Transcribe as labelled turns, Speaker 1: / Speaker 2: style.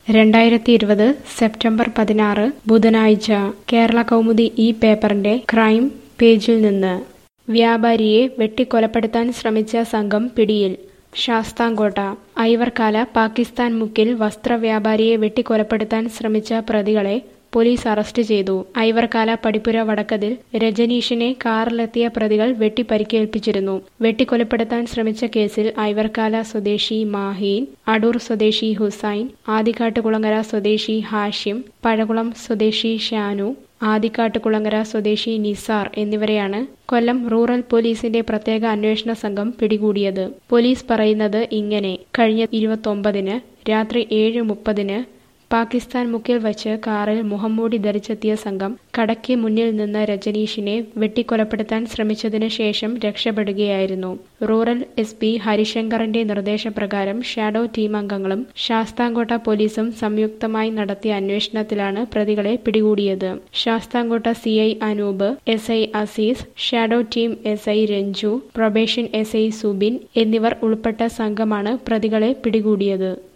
Speaker 1: രണ്ടായിരത്തി ഇരുപത് സെപ്റ്റംബർ പതിനാറ് ബുധനാഴ്ച കേരള കൗമുദി ഈ പേപ്പറിന്റെ ക്രൈം പേജിൽ നിന്ന് വ്യാപാരിയെ വെട്ടിക്കൊലപ്പെടുത്താൻ ശ്രമിച്ച സംഘം പിടിയിൽ ശാസ്താംകോട്ട ഐവർക്കാല പാകിസ്ഥാൻ മുക്കിൽ വസ്ത്രവ്യാപാരിയെ വെട്ടിക്കൊലപ്പെടുത്താൻ ശ്രമിച്ച പ്രതികളെ പോലീസ് അറസ്റ്റ് ചെയ്തു ഐവർക്കാല പടിപ്പുര വടക്കതിൽ രജനീഷിനെ കാറിലെത്തിയ പ്രതികൾ വെട്ടിപ്പരിക്കേൽപ്പിച്ചിരുന്നു വെട്ടിക്കൊലപ്പെടുത്താൻ ശ്രമിച്ച കേസിൽ ഐവർക്കാല സ്വദേശി മാഹീൻ അടൂർ സ്വദേശി ഹുസൈൻ ആദിക്കാട്ടുകുളങ്ങര സ്വദേശി ഹാഷിം പഴകുളം സ്വദേശി ഷാനു ആദിക്കാട്ടുകുളങ്ങര സ്വദേശി നിസാർ എന്നിവരെയാണ് കൊല്ലം റൂറൽ പോലീസിന്റെ പ്രത്യേക അന്വേഷണ സംഘം പിടികൂടിയത് പോലീസ് പറയുന്നത് ഇങ്ങനെ കഴിഞ്ഞ ഇരുപത്തൊമ്പതിന് രാത്രി ഏഴ് മുപ്പതിന് പാകിസ്ഥാൻ മുക്കിൽ വച്ച് കാറിൽ മുഹമ്മൂടി ധരിച്ചെത്തിയ സംഘം കടയ്ക്ക് മുന്നിൽ നിന്ന് രജനീഷിനെ വെട്ടിക്കൊലപ്പെടുത്താൻ ശ്രമിച്ചതിന് ശേഷം രക്ഷപ്പെടുകയായിരുന്നു റൂറൽ എസ് പി ഹരിശങ്കറിന്റെ നിർദ്ദേശപ്രകാരം ഷാഡോ ടീം അംഗങ്ങളും ശാസ്താംകോട്ട പോലീസും സംയുക്തമായി നടത്തിയ അന്വേഷണത്തിലാണ് പ്രതികളെ പിടികൂടിയത് Sasthamkotta C I Anoop S I Azeez shadow team S I Ranju probation S I Subin എന്നിവർ ഉൾപ്പെട്ട സംഘമാണ് പ്രതികളെ പിടികൂടിയത്